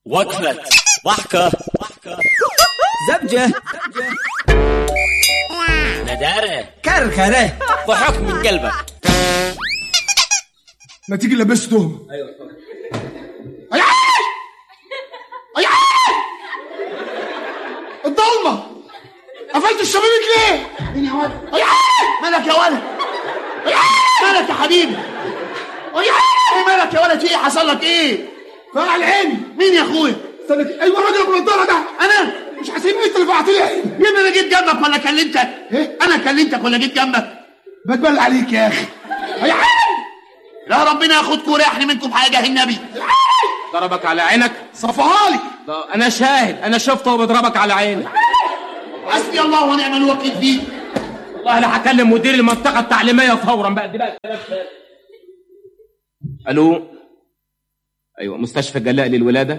وقفة ضحكة زبجة ندارة كركرة ضحك من قلبك ما تيجي لبس تهمة ايوه يا عيال يا عيال الضلمة قفلت الشبابيك ليه؟ مين يا ولد؟ يا عيال مالك يا ولد؟ يا عيال مالك يا حبيبي؟ يا عيال ايه مالك يا ولد؟ في ايه حصل لك ايه؟ فقع عيني مين يا اخويا؟ استنى كده. ايوه الراجل ابو النضاره ده انا؟ مش حاسين انت اللي فقعت لي عيني يبقى انا جيت جنبك ولا كلمتك؟ إيه؟ انا كلمتك ولا جيت جنبك؟ بتبل عليك يا اخي يا عيال لا ربنا ياخدكم ويريحني منكم حاجه النبي ضربك على عينك صفها لي ده انا شاهد انا شفته بيضربك على عينك حسبي الله ونعم الوكيل فيك والله انا هكلم مدير المنطقه التعليميه فورا بقى دي بقى الكلام ده. الو ايوه مستشفى جلاء للولاده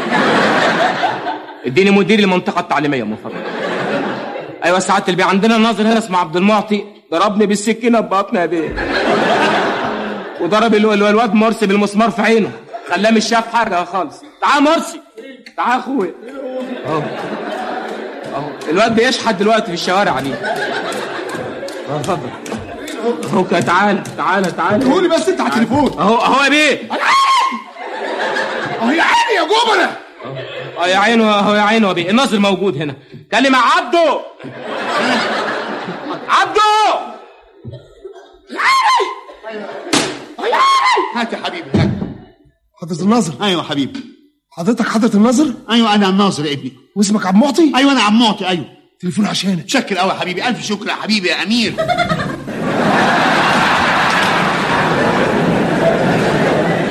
اديني مدير المنطقه التعليميه من فضلك ايوه سعاده البيه عندنا ناظر هنا اسمه عبد المعطي ضربني بالسكينه ببطني يا بيه وضرب ال- ال- الواد مرسي بالمسمار في عينه خلاه مش شاف حاجه خالص تعال مرسي تعال يا اخويا اهو اهو الواد بيشحت دلوقتي في الشوارع دي اه اتفضل اهو كده، تعال تعال تعال قولي بس انت على التليفون اهو اهو يا بيه اه يا عيني يا جبنه اه يا عينه اهو يا عينه يا بيه الناظر موجود هنا كلم عبده عبده هات يا حبيبي هات حضرة الناظر ايوه حبيبي حضرتك حضرة الناظر ايوه انا الناظر يا ابني واسمك عبد معطي ايوه انا عموتي ايوه تليفون عشانك شكر قوي يا حبيبي الف شكر يا حبيبي يا امير